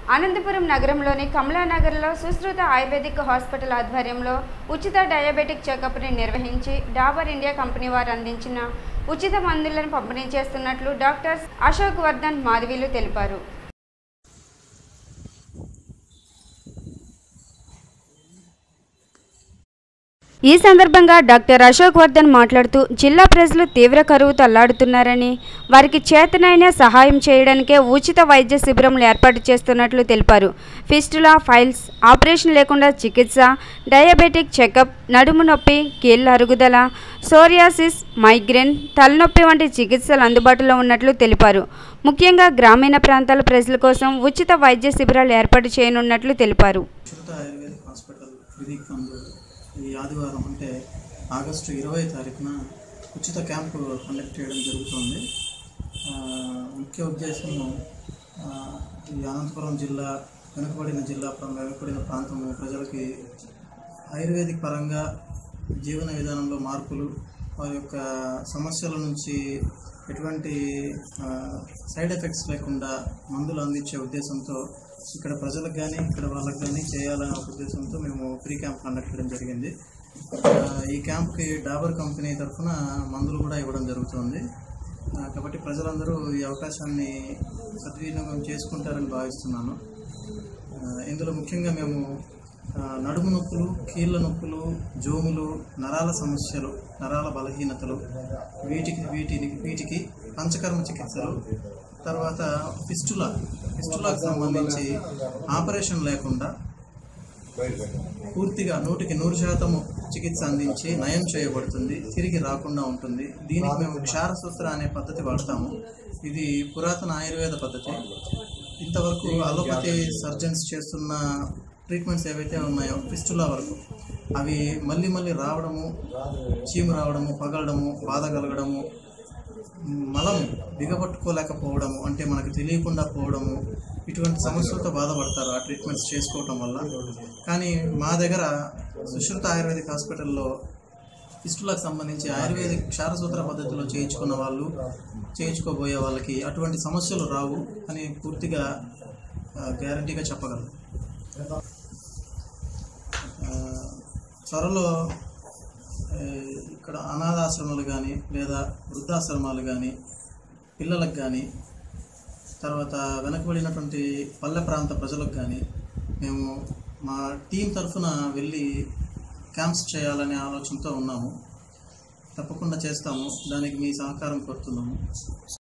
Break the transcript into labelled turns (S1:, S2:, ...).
S1: అనంతపురం నగరంలోని కమలానగర్లో Sushruta ayurvedic hospital ఆధ్వర్యంలో ఉచిత డయాబెటిక్ చెకప్ని నిర్వహించి డాబర్ ఇండియా కంపెనీ వారు అందించిన ఉచిత మందులను పంపిణీ చేస్తున్నట్లు డాక్టర్ అశోక్ వర్ధన్ మాధవీలు తెలిపారు ఈ సందర్భంగా డాక్టర్ అశోక్ వర్ధన్ మాట్లాడుతూ జిల్లా ప్రజలు తీవ్ర కరువుతో అల్లాడుతున్నారని వారికి చేతనైన సహాయం చేయడానికే ఉచిత వైద్య శిబిరంలు ఏర్పాటు చేస్తున్నట్లు తెలిపారు ఫిస్టులా ఫైల్స్ ఆపరేషన్ లేకుండా చికిత్స డయాబెటిక్ చెకప్ నడుము నొప్పి కీళ్ళ అరుగుదల సోరియాసిస్ మైగ్రేన్ తలనొప్పి వంటి చికిత్సలు అందుబాటులో ఉన్నట్లు తెలిపారు ముఖ్యంగా గ్రామీణ ప్రాంతాల ప్రజల కోసం ఉచిత వైద్య శిబిరాలు ఏర్పాటు చేయనున్నట్లు తెలిపారు
S2: శుద్ధ ఆయుర్వేదిక్ హాస్పిటల్ విధిక్ నందు ఈ ఆదివారం అంటే ఆగస్టు ఇరవై తారీఖున ఉచిత క్యాంపు కండక్ట్ చేయడం జరుగుతుంది ఆ, ముఖ్య ఉద్దేశము ఆ, ఈ అనంతపురం జిల్లా వెనుకబడిన జిల్లా ప్ర- వెనుకబడిన ప్రాంతము ప్రజలకి ఆయుర్వేదిక్ పరంగా జీవన విధానంలో మార్పులు వారి యొక్క సమస్యల నుంచి ఎటువంటి ఆ, సైడ్ ఎఫెక్ట్స్ లేకుండా మందులు అందించే ఉద్దేశంతో ఇక్కడ ప్రజలకు కానీ ఇక్కడ వాళ్ళకి కానీ చేయాలనే ఒక ఉద్దేశంతో మేము ఫ్రీ క్యాంప్ కండక్ట్ చేయడం జరిగింది ఆ, ఈ క్యాంప్కి డాబర్ కంపెనీ తరఫున మందులు కూడా ఇవ్వడం జరుగుతుంది ఆ, కాబట్టి ప్రజలందరూ ఈ అవకాశాన్ని సద్వినియోగం చేసుకుంటారని భావిస్తున్నాను ఆ, ఇందులో ముఖ్యంగా మేము ఆ, నడుము నొప్పులు కీళ్ళ నొప్పులు జోములు నరాల సమస్యలు నరాల బలహీనతలు వీటికి వీటిని వీటికి పంచకర్మ చికిత్సలు తర్వాత ఫిస్టులా ఫిస్టులాకు సంబంధించి ఆపరేషన్ లేకుండా పూర్తిగా నూటికి నూరు శాతము చికిత్స అందించి నయం చేయబడుతుంది తిరిగి రాకుండా ఉంటుంది దీనికి మేము క్షారసూత్ర అనే పద్ధతి వాడతాము ఇది పురాతన ఆయుర్వేద పద్ధతి ఇంతవరకు అలోపతి సర్జన్స్ చేస్తున్న ట్రీట్మెంట్స్ ఏవైతే ఉన్నాయో ఫిస్టులా వరకు అవి మళ్ళీ మళ్ళీ రావడము చీము రావడము పగలడము బాధ కలగడము మలం బిగపట్టుకోలేకపోవడము అంటే మనకు తెలియకుండా పోవడము ఇటువంటి సమస్యలతో బాధపడతారు ఆ ట్రీట్మెంట్స్ చేసుకోవటం వల్ల కానీ మా దగ్గర సుశ్రుత ఆయుర్వేదిక్ హాస్పిటల్లో ఫిస్టులకు సంబంధించి ఆయుర్వేదిక్ క్షారసూత్ర పద్ధతిలో చేయించుకున్న వాళ్ళు చేయించుకోబోయే వాళ్ళకి అటువంటి సమస్యలు రావు అని పూర్తిగా గ్యారంటీగా చెప్పగలను ఆ, త్వరలో ఏ, ఇక్కడ అనాథాశ్రమాలు కానీ లేదా వృద్ధాశ్రమాలు కానీ పిల్లలకు కానీ తర్వాత వెనకబడినటువంటి పల్లె ప్రాంత ప్రజలకు కానీ మేము మా టీం తరఫున వెళ్ళి క్యాంప్స్ చేయాలనే ఆలోచనతో ఉన్నాము తప్పకుండా చేస్తాము దానికి మీ సహకారం కోరుతున్నాము